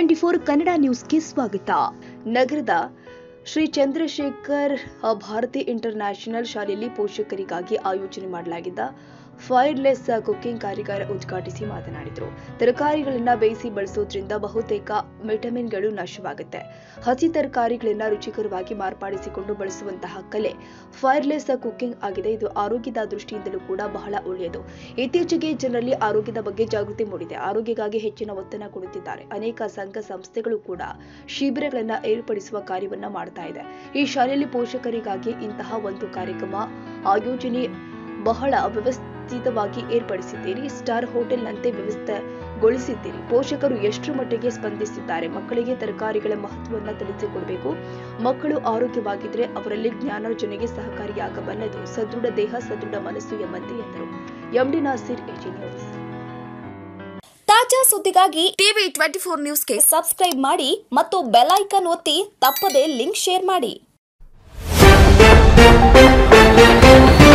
twenty four Kannada ನ್ಯೂಸ್ಗೆ ಸ್ವಾಗತ ನಗರದ ಶ್ರೀ ಚಂದ್ರಶೇಖರ್ ಅ, ಭಾರತಿ ಇಂಟರ್ ನ್ಯಾಷನಲ್ ಶಾಲೆಯಲ್ಲಿ ಪೋಷಕರಿಗಾಗಿ ಆಯೋಜನೆ ಮಾಡಲಾಗಿದ್ದ ಫೈರ್ಲೆಸ್ ಕುಕಿಂಗ್ ಕಾರ್ಯಾಗಾರ ಉದ್ಘಾಟಿಸಿ ಮಾತನಾಡಿದರು ತರಕಾರಿಗಳನ್ನ ಬೇಯಿಸಿ ಬಳಸೋದ್ರಿಂದ ಬಹುತೇಕ ವಿಟಮಿನ್ಗಳು ನಾಶವಾಗುತ್ತೆ ಹಸಿ ತರಕಾರಿಗಳನ್ನ ರುಚಿಕರವಾಗಿ ಮಾರ್ಪಡಿಸಿಕೊಂಡು ಬಳಸುವಂತಹ ಕಲೆ ಫೈರ್ಲೆಸ್ ಕುಕಿಂಗ್ ಆಗಿದೆ ಇದು ಆರೋಗ್ಯದ ದೃಷ್ಟಿಯಿಂದಲೂ ಕೂಡ ಬಹಳ ಒಳ್ಳೆಯದು ಇತ್ತೀಚೆಗೆ ಜನರಲ್ಲಿ ಆರೋಗ್ಯದ ಬಗ್ಗೆ ಜಾಗೃತಿ ಮೂಡಿದೆ ಆರೋಗ್ಯಕ್ಕಾಗಿ ಹೆಚ್ಚಿನ ಒತ್ತನ್ನು ಕೊಡುತ್ತಿದ್ದಾರೆ ಅನೇಕ ಸಂಘ ಸಂಸ್ಥೆಗಳು ಕೂಡ ಶಿಬಿರಗಳನ್ನ ಏರ್ಪಡಿಸುವ ಕಾರ್ಯವನ್ನ ಮಾಡ್ತಾ ಇದೆ ಈ ಶಾಲೆಯಲ್ಲಿ ಪೋಷಕರಿಗಾಗಿ ಇಂತಹ ಒಂದು ಕಾರ್ಯಕ್ರಮ ಆಯೋಜನೆ ಬಹಳ ವ್ಯವಸ್ಥಿತವಾಗಿ ಏರ್ಪಡಿಸಿದ್ದೀರಿ ಸ್ಟಾರ್ ಹೋಟೆಲ್ನಂತೆ ವ್ಯವಸ್ಥೆಗೊಳಿಸಿದ್ದೀರಿ ಪೋಷಕರು ಎಷ್ಟರ ಮಟ್ಟಿಗೆ ಸ್ಪಂದಿಸಿದ್ದಾರೆ ಮಕ್ಕಳಿಗೆ ತರಕಾರಿಗಳ ಮಹತ್ವವನ್ನು ತಿಳಿಸಿಕೊಡಬೇಕು ಮಕ್ಕಳು ಆರೋಗ್ಯವಾಗಿದ್ರೆ ಅವರಲ್ಲಿ ಜ್ಞಾನಾರ್ಜನೆಗೆ ಸಹಕಾರಿಯಾಗಬಲ್ಲದು ಸದೃಢ ದೇಹ ಸದೃಢ ಮನಸ್ಸು ಎಂಬಂತೆ ಎಂದರು ಎಂಡಿ ನಾಸಿರ್ ಎಜಿ ನ್ಯೂಸ್ ತಾಜಾ ಸುದ್ದಿಗಾಗಿ ಟಿವಿ ಟ್ವೆಂಟಿ ಫೋರ್ ನ್ಯೂಸ್ಗೆ ಸಬ್ಸ್ಕ್ರೈಬ್ ಮಾಡಿ ಮತ್ತು ಬೆಲ್ ಐಕಾನ್ ಒತ್ತಿ ತಪ್ಪದೇ ಲಿಂಕ್ ಶೇರ್ ಮಾಡಿ